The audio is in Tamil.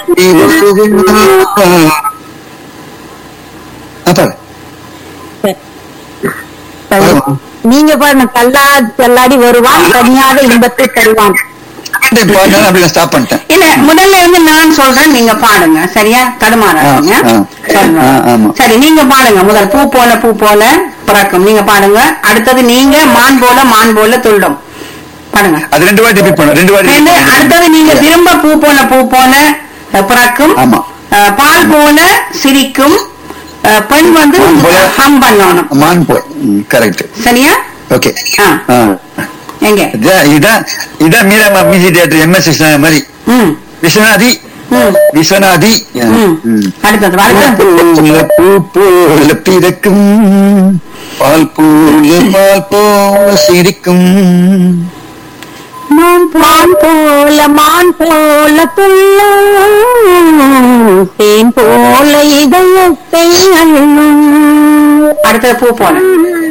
தள்ளாடி வருகிறான். அப்ப நீங்க பாருங்க தள்ளாடி தள்ளாடி வருவான் தனியாக இன்பத்தை தருவான் பாடினாலும் அப்படி ஸ்டாப் பண்ணிட்டேன் இல்ல முதல்ல இருந்து நான் சொல்றேன் நீங்க பாடுங்க சரியா தடுமாறாதீங்க ஆ, ஆ. சொல்லுங்க. ஆ, ஆமா. சரி நீங்க பாடுங்க முதல் பூ போல பூ போல பிறக்கும் நீங்க பாடுங்க அடுத்தது நீங்க மான் போல மான் போல துள்ளும் பாடுங்க அது ரெண்டு வாட்டி ரிப்பீட் பண்ண ரெண்டு வாட்டி ரெண்டு அடுத்தது நீங்க திரும்ப பூ போல பூ போல அஹ், பிறக்கும் ஆமா. அஹ், பால் போல சிரிக்கும் அஹ், பெண் வந்து மான் போல. ஹம் பண்ணணும் மான் போய் கரெக்ட் சரியா ஓகே ஆ. எங்க இதான் இதான் Meera music theatre M S Viswanatha மாதிரி ம் விஸ்வநாதி ம். விஸ்வநாதி ம். ம். அடுத்தது அடுத்தது போல பூ போல பிறக்கும் பால் போல பால் போல சிரிக்கும் மான் மான் போல மான் போல துள்ளும் தேன் போல இதயத்தை அள்ளும் அடுத்தது பூ போல